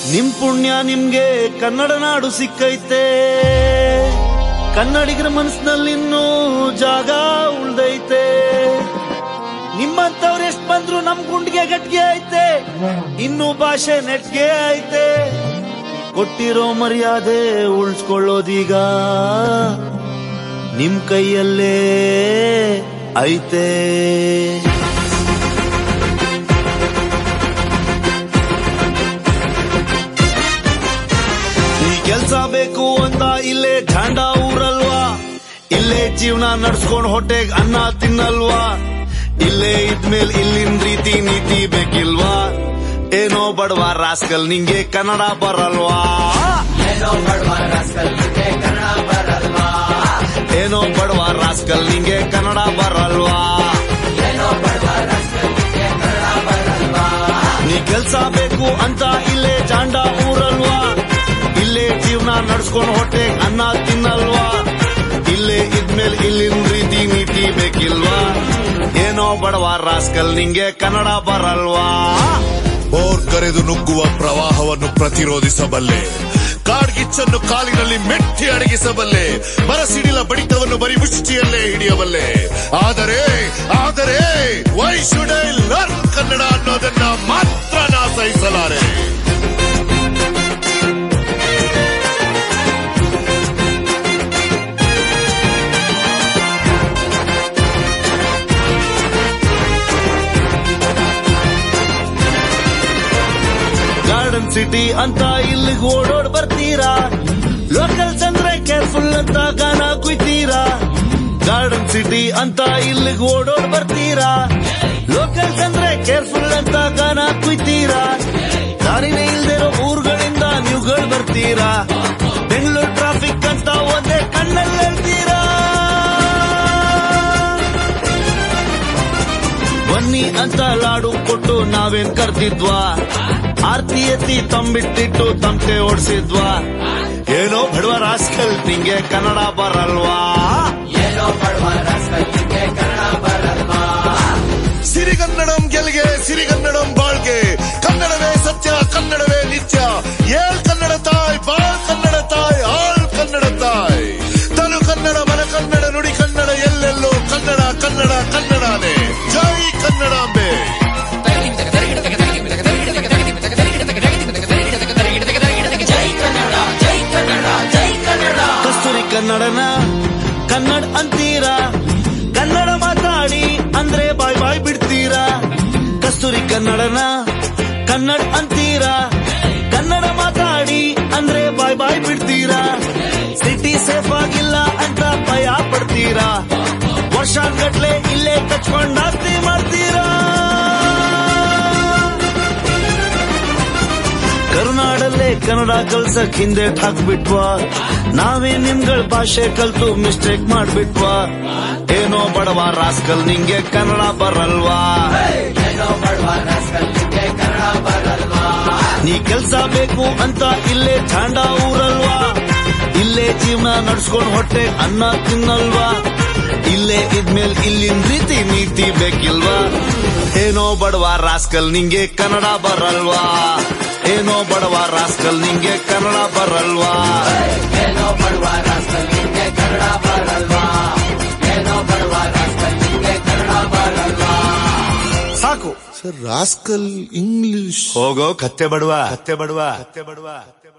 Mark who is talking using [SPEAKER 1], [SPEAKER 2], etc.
[SPEAKER 1] ನಿಮ್ ಪುಣ್ಯ ನಿಮ್ಗೆ ಕನ್ನಡ ನಾಡು ಸಿಕ್ಕೈತೆ ಕನ್ನಡಿಗರ ಮನಸ್ಸಿನಲ್ಲಿ ಇನ್ನೂ ಜಾಗ ಉಳ್ದೈತೆ ನಿಮ್ಮಂತವ್ರು ಎಷ್ಟ್ ಬಂದ್ರು ನಮ್ ಗುಂಡಿಗೆ ಗಟ್ಗೆ ಐತೆ ಇನ್ನು ಭಾಷೆ ನೆಟ್ಗೆ ಐತೆ ಕೊಟ್ಟಿರೋ ಮರ್ಯಾದೆ ಉಳಿಸ್ಕೊಳ್ಳೋದೀಗ ನಿಮ್ ಕೈಯಲ್ಲೇ ಐತೆ ಈ ಕೆಲ್ಸ ಬೇಕು ಅಂತ ಇಲ್ಲೇ ಝಾಂಡ ಊರಲ್ವಾ ಇಲ್ಲೇ ಜೀವನ ನಡ್ಸ್ಕೊಂಡ್ ಹೊಟ್ಟೆಗ್ ಅನ್ನ ತಿನ್ನಲ್ವಾ ಇಲ್ಲೇ ಇದ್ಮೇಲ್ ಇಲ್ಲಿನ ರೀತಿ ನೀತಿ ಬೇಕಿಲ್ವಾ ಏನೋ ಬಡವ ರಾಸ್ಕಲ್ ನಿಂಗೆ ಕನ್ನಡ ಬರಲ್ವಾ ಏನೋ ಬಡವ ರಾಸ್ಕಲ್ ನಿಂಗೆ ಕನ್ನಡ ಬರಲ್ವಾ ನೀ ಕೆಲ್ಸ ಬೇಕು ಅಂತ ಇಲ್ಲೇ ಜಾಂಡ ಊರಲ್ವಾ ಇಲ್ಲೇ ಜೀವನ ನಡ್ಸ್ಕೊಂಡ್ ಹೊಟ್ಟೆ ಅನ್ನ ತಿನ್ನಲ್ವಾ ಇಲ್ಲೇ ಇದ್ಮೇಲೆ ಇಲ್ಲಿನ ರೀತಿ ನೀತಿ ಬೇಕಿಲ್ವಾ ಏನೋ ಬಡವ ರಾಸ್ಕಲ್ ನಿಂಗೆ ಕನ್ನಡ ಬರಲ್ವಾ
[SPEAKER 2] ಬೋರ್ ಕರೆದು ನುಗ್ಗುವ ಪ್ರವಾಹವನ್ನು ಪ್ರತಿರೋಧಿಸಬಲ್ಲೆ ಕಾಡ್ಗಿಚ್ಚನ್ನು ಕಾಲಿನಲ್ಲಿ ಮೆಟ್ಟಿ ಅಡಗಿಸಬಲ್ಲೆ ಮರಸಿಡಿಲ ಬಡಿತವನ್ನು ಬರಿ ಮುಷ್ಟಿಯಲ್ಲೇ ಹಿಡಿಯಬಲ್ಲೆ ಆದರೆ ಆದರೆ why should I learn Kannada ಅನ್ನೋದನ್ನ ಮಾತ್ರ ನಾ ಸಹಿಸಲಾರೆ
[SPEAKER 1] ಗಾರ್ಡನ್ ಸಿಟಿ ಅಂತ ಇಲ್ಲಿಗೆ ಓಡೋಡ್ ಬರ್ತೀರಾ ಲೋಕಲ್ಸ್ ಅಂದ್ರೆ ಕೇರ್ಫುಲ್ ಅಂತ ಗಾನ ಕುಯ್ತೀರಾ ಗಾರ್ಡನ್ ಸಿಟಿ ಅಂತ ಇಲ್ಲಿಗೆ ಓಡೋಡ್ ಬರ್ತೀರಾ ಲೋಕಲ್ಸ್ ಅಂದ್ರೆ ಕೇರ್ಫುಲ್ ಅಂತ ಗಾನ ಕುಯ್ತೀರಾ ದಾರಿನೇ ಇಲ್ದಿರೋ ಊರುಗಳಿಂದ ನೀವುಗಳು ಬರ್ತೀರಾ ಬೆಂಗಳೂರು ಟ್ರಾಫಿಕ್ ಅಂತ ಒಂದೇ ಕಣ್ಣಲ್ಲಿ ಹೇಳ್ತೀರಾ ಬನ್ನಿ ಅಂತ ಲಾಡು ಕೊಟ್ಟು ನಾವೇನ್ ಕರ್ತಿದ್ವಾ ಆರ್ತಿ ಎತ್ತಿ ತಂಬಿಟ್ಟಿಟ್ಟು ತಮಟೆ ಓಡಿಸಿದ್ವಾ ಏನೋ ಬಡವ ರಾಸ್ಕಲ್ ನಿಂಗೆ ಕನ್ನಡ ಬರಲ್ವಾ
[SPEAKER 2] ಸಿರಿಗನ್ನಡಂ ಗೆಲ್ಗೆ ಸಿರಿಗನ್ನಡಂ ಬಾಳ್ಗೆ ಕನ್ನಡವೇ ಸತ್ಯ ಕನ್ನಡವೇ ನಿತ್ಯ ಏಳ್ ಕನ್ನಡ ತಾಯ್ ಬಾಳ್ ಕನ್ನಡ ತಾಯ್ ಆಳ್ ಕನ್ನಡ ತಾಯ್ ತನು ಕನ್ನಡ ಮನ ಕನ್ನಡ ನುಡಿ ಕನ್ನಡ ಎಲ್ಲೆಲ್ಲೋ ಕನ್ನಡ ಕನ್ನಡ ಕನ್ನಡನೇ ಜೈ ಕನ್ನಡಾಂಬೆ
[SPEAKER 1] ಕಸ್ತೂರಿ ಕನ್ನಡನ ಕನ್ನಡ ಅಂತೀರಾ ಕನ್ನಡ ಮಾತಾಡಿ ಅಂದ್ರೆ ಬಾಯ್ ಬಾಯ್ ಬಿಡ್ತೀರಾ ಕಸ್ತೂರಿ ಕನ್ನಡನ ಕನ್ನಡ ಅಂತೀರಾ ಕನ್ನಡ ಮಾತಾಡಿ ಅಂದ್ರೆ ಬಾಯ್ ಬಾಯ್ ಬಿಡ್ತೀರಾ ಸಿಟಿ ಸೇಫ್ ಆಗಿಲ್ಲ ಅಂತ ಭಯ ಪಡ್ತೀರಾ ವರ್ಷಾನ್ಗಟ್ಲೆ ಇಲ್ಲೇ ಕಚ್ಕೊಂಡ್ ಆಸ್ತಿ ಮಾಡ್ತೀರಾ ಕರುನಾಡಲ್ಲೇ ಕನ್ನಡ ಕಲ್ಸಕ್ ಹಿಂದೆ ಹಾಕ್ಬಿಟ್ವಾ ನಾವೇ ನಿಮ್ಗಳ ಭಾಷೆ ಕಲ್ತು ಮಿಸ್ಟೇಕ್ ಮಾಡ್ಬಿಟ್ವಾ ಏನೋ ಬಡವ ರಾಸ್ಕಲ್ ನಿಂಗೆ ಕನ್ನಡ ಬರಲ್ವಾ ನೀ ಕೆಲ್ಸ ಬೇಕು ಅಂತ ಇಲ್ಲೇ ಚಾಂಡ ಊರಲ್ವಾ ಇಲ್ಲೇ ಜೀವನ ನಡ್ಸ್ಕೊಂಡ್ ಹೊಟ್ಟೆ ಅನ್ನ ತಿನ್ನಲ್ವಾ ಇಲ್ಲೇ ಇದ್ಮೇಲ್ ಇಲ್ಲಿನ ರೀತಿ ನೀತಿ ಬೇಕಿಲ್ವಾ ಏನೋ ಬಡವ ರಾಸ್ಕಲ್ ನಿಂಗೆ ಕನ್ನಡ ಬರಲ್ವಾ ಏನೋ ಬಡವ ರಾಸ್ಕಲ್ ನಿಂಗೆ ಕನ್ನಡ ಬರಲ್ವಾ ಸಾಕು
[SPEAKER 2] ಸರ್ ರಾಸ್ಕಲ್ ಇಂಗ್ಲಿಷ್
[SPEAKER 1] ಹೋಗೋ ಕತ್ತೆ ಬಡವ ಕತ್ತೆ ಬಡವ ಕತ್ತೆ ಬಡವ